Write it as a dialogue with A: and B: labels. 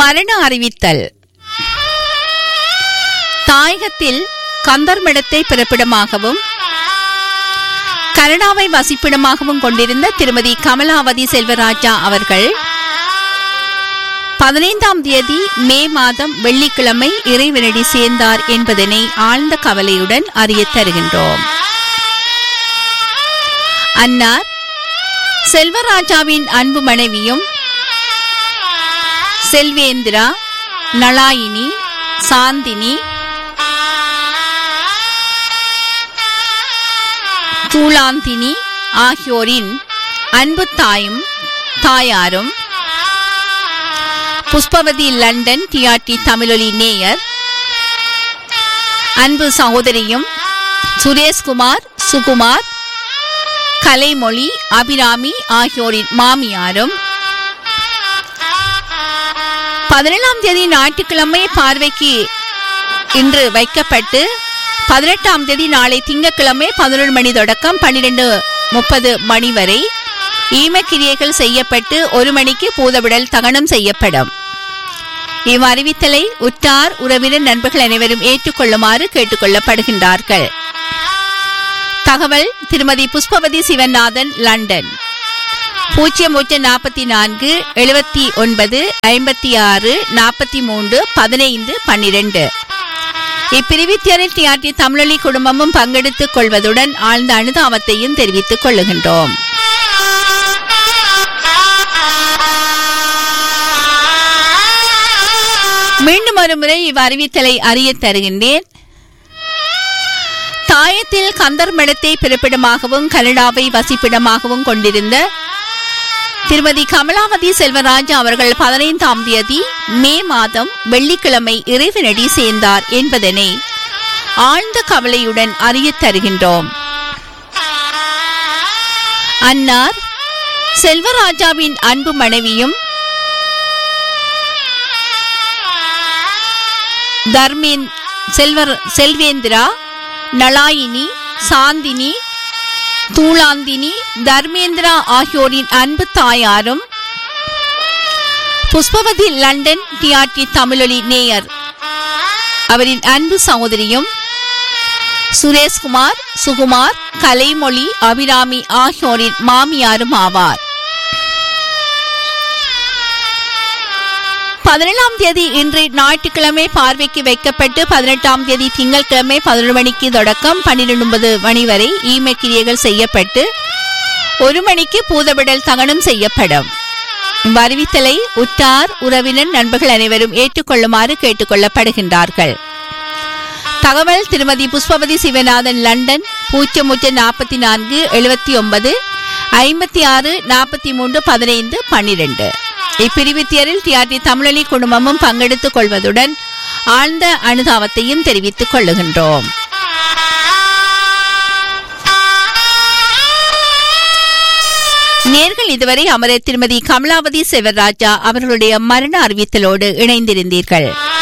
A: மரண அறிவித்தல் தாயகத்தில் கந்தர்மடத்தை பிறப்பிடமாகவும் கனடாவை வசிப்பிடமாகவும் கொண்டிருந்த திருமதி கமலாவதி செல்வராஜா அவர்கள் பதினைந்தாம் தேதி மே மாதம் வெள்ளிக்கிழமை இறைவனடி சேர்ந்தார் என்பதனை ஆழ்ந்த கவலையுடன் அறிய தருகின்றோம் அன்னார் செல்வராஜாவின் அன்பு மனைவியும் செல்வேந்திரா நலாயினி சாந்தினி தூளாந்தினி ஆகியோரின் அன்பு தாயும் தாயாரும் புஷ்பவதி லண்டன் டிஆர்டி தமிழொலி நேயர் அன்பு சகோதரியும் சுரேஷ்குமார் சுகுமார் கலைமொழி அபிராமி ஆகியோரின் மாமியாரும் பதினேழாம் தேதி ஞாயிற்றுக்கிழமை பார்வைக்கு இன்று வைக்கப்பட்டு பதினெட்டாம் தேதி நாளை திங்கட்கிழமை பதினொரு மணி தொடக்கம் பன்னிரண்டு முப்பது மணி வரை ஈமக்கிரியைகள் செய்யப்பட்டு ஒரு மணிக்கு பூதவிடல் தகனம் செய்யப்படும் இவ்வறிவித்தலை உற்றார் உறவினர் நண்பர்கள் அனைவரும் ஏற்றுக்கொள்ளுமாறு கேட்டுக்கொள்ளப்படுகின்றார்கள் தகவல் திருமதி புஷ்பவதி சிவநாதன் லண்டன் பூஜ்ஜியம் ஒன்று நாற்பத்தி நான்கு எழுபத்தி ஒன்பது ஐம்பத்தி ஆறு நாற்பத்தி மூன்று பதினைந்து பன்னிரண்டு இப்பிரிவித்தியரில் டிஆர்டி தமிழொலி குடும்பமும் பங்கெடுத்துக் கொள்வதுடன் ஆழ்ந்த அனுதாபத்தையும் தெரிவித்துக் கொள்ளுகின்றோம் மீண்டும் ஒரு முறை இவ்வறிவித்தலை அறிய தருகின்றேன் தாயத்தில் கந்தர் மடத்தை பிறப்பிடமாகவும் கனடாவை வசிப்பிடமாகவும் கொண்டிருந்த திருமதி கமலாவதி செல்வராஜ் அவர்கள் பதினைந்தாம் தேதி மே மாதம் வெள்ளிக்கிழமை இறைவனடி சேர்ந்தார் என்பதனை ஆழ்ந்த கவலையுடன் அறிய தருகின்றோம் அன்னார் செல்வராஜாவின் அன்பு மனைவியும் தர்மேன் செல்வர் செல்வேந்திரா நலாயினி சாந்தினி தூளாந்தினி தர்மேந்திரா ஆகியோரின் அன்பு தாயாரும் புஷ்பவதி லண்டன் டிஆர்டி தமிழொலி நேயர் அவரின் அன்பு சகோதரியும் சுரேஷ்குமார் சுகுமார் கலைமொழி அபிராமி ஆகியோரின் மாமியாரும் ஆவார் பதினேழாம் தேதி இன்று ஞாயிற்றுக்கிழமை பார்வைக்கு வைக்கப்பட்டு பதினெட்டாம் தேதி திங்கட்கிழமை பதினொரு மணிக்கு தொடக்கம் பன்னிரண்டு ஒன்பது மணி வரை ஈம கிரியைகள் செய்யப்பட்டு ஒரு மணிக்கு பூதவிடல் தகனம் செய்யப்படும் அறிவித்தலை உற்றார் உறவினர் நண்பர்கள் அனைவரும் ஏற்றுக்கொள்ளுமாறு கேட்டுக்கொள்ளப்படுகின்றார்கள் தகவல் திருமதி புஷ்பவதி சிவநாதன் லண்டன் பூஜ்ஜியம் பூஜ்ஜியம் நாற்பத்தி நான்கு எழுபத்தி ஒன்பது ஐம்பத்தி ஆறு நாற்பத்தி மூன்று பதினைந்து பன்னிரண்டு இப்பிரிவித்தியரில் டிஆர்டி தமிழலி குடும்பமும் பங்கெடுத்துக் கொள்வதுடன் ஆழ்ந்த அனுதாபத்தையும் தெரிவித்துக் கொள்ளுகின்றோம் நேர்கள் இதுவரை அமரர் திருமதி கமலாவதி செல்வராஜா அவர்களுடைய மரண அறிவித்தலோடு இணைந்திருந்தீர்கள்